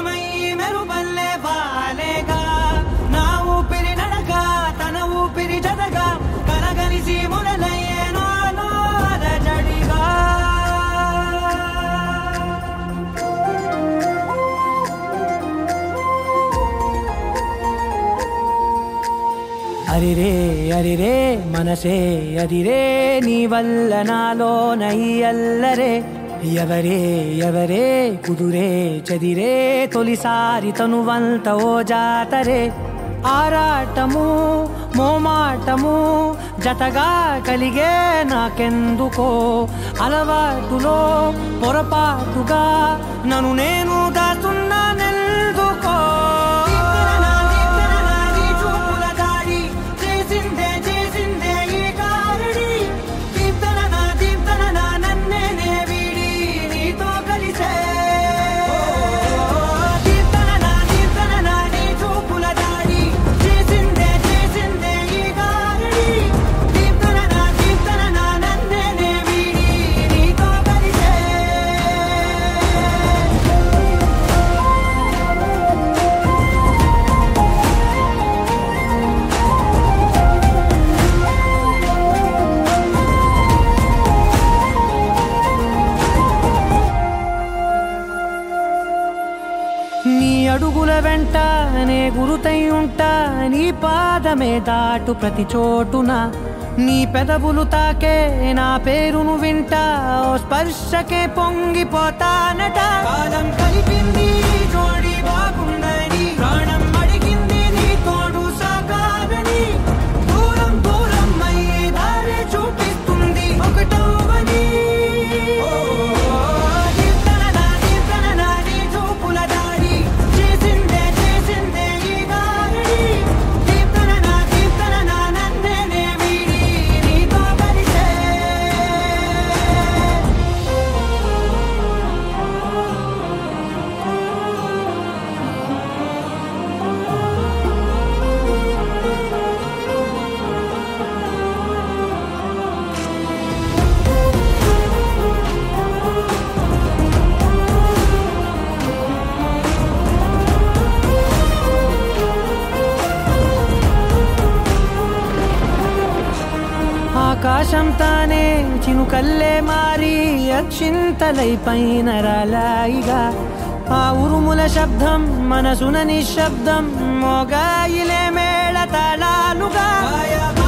మేఘమై మెరుపల్లే వాలేగా నా ఊపిరి నడక తన ఊపిరి జతగా కలగలిసి మొదలయ్యే నాలో అలజడిగా అరిరే అరిరే మనసే అదిరే నీ వల్ల నాలో నయ్యల్లరే ఎవరే ఎవరే కుదురే చదిరే తొలిసారి తనువంత ఓ జాతరే ఆరాటము మోమాటము జతగా కలిగే నాకెందుకో అలవాటులో పొరపాటుగా నన్ను నేను దాస్తున్నానెందుకో చూపుల దాడి చేసిందే చేసిందే ఈ కారడి దీప్తన దీప్తన నన్నే నే వీడి నీతో కలిసే దీప్తన దీప్తన నీ చూపుల దాడి చేసిందే చేసిందే ఈ కారడి దీప్తన దీప్తన నన్నే నే వీడి నీతో కలిసే నీ అడుగుల వెంట నే గురుతై ఉంటా నీ పాదమే దాటు ప్రతి చోటున నీ పెదవులు తాకే నా పేరును వింటా ఓ స్పర్శకే పొంగిపోతానట కాలం కలిపింది జోడి బాగుందని ప్రాణం అడిగింది నీ తోడు సాగాలని దూరం దూరం అయ్యే దారి చూపిస్తుంది ఒకటవని దీప్తన దీప్తన నీ చూపుల దాడి చేసిందే చేసిందే ఈ గారడి దీప్తన దీప్తన నన్నే నే వీడి నీతో కలిసే ఆకాశం తానే చినుకల్లే మారి అక్షింతలై పైన రాలాయిగా ఆ ఉరుముల శబ్దం మనసున నిశ్శబ్దం మోగాయిలే మేళ తాళాలుగా